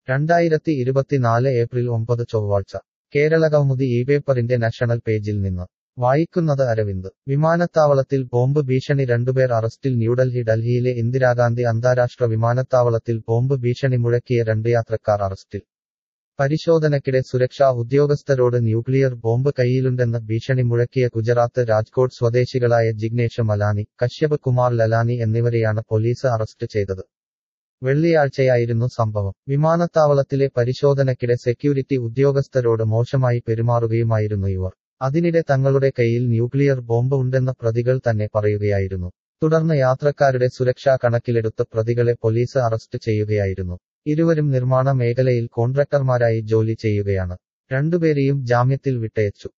രണ്ടായിരത്തി ഇരുപത്തിനാല് ഏപ്രിൽ ഒമ്പത് ചൊവ്വാഴ്ച കേരളകൗമുദി ഈ പേപ്പറിന്റെ നാഷണൽ പേജിൽ നിന്ന് വായിക്കുന്നത് അരവിന്ദ് വിമാനത്താവളത്തിൽ ബോംബ് ഭീഷണി രണ്ടുപേർ അറസ്റ്റിൽ ന്യൂഡൽഹി ഡൽഹിയിലെ ഇന്ദിരാഗാന്ധി അന്താരാഷ്ട്ര വിമാനത്താവളത്തിൽ ബോംബ് ഭീഷണി മുഴക്കിയ രണ്ട് യാത്രക്കാർ അറസ്റ്റിൽ പരിശോധനയ്ക്കിടെ സുരക്ഷാ ഉദ്യോഗസ്ഥരോട് ന്യൂക്ലിയർ ബോംബ് കയ്യിലുണ്ടെന്ന് ഭീഷണി മുഴക്കിയ ഗുജറാത്ത് രാജ്കോട്ട് സ്വദേശികളായ ജിഗ്നേഷ് മലാനി കശ്യപ് കുമാർ ലലാനി എന്നിവരെയാണ് പോലീസ് അറസ്റ്റ് ചെയ്തത് വെള്ളിയാഴ്ചയായിരുന്നു സംഭവം വിമാനത്താവളത്തിലെ പരിശോധനയ്ക്കിടെ സെക്യൂരിറ്റി ഉദ്യോഗസ്ഥരോട് മോശമായി പെരുമാറുകയുമായിരുന്നു ഇവർ അതിനിടെ തങ്ങളുടെ കയ്യിൽ ന്യൂക്ലിയർ ബോംബ് ഉണ്ടെന്ന് പ്രതികൾ തന്നെ പറയുകയായിരുന്നു തുടർന്ന് യാത്രക്കാരുടെ സുരക്ഷ കണക്കിലെടുത്ത് പ്രതികളെ പോലീസ് അറസ്റ്റ് ചെയ്യുകയായിരുന്നു ഇരുവരും നിർമ്മാണ മേഖലയിൽ കോൺട്രാക്ടർമാരായി ജോലി ചെയ്യുകയാണ് രണ്ടുപേരെയും ജാമ്യത്തിൽ വിട്ടയച്ചു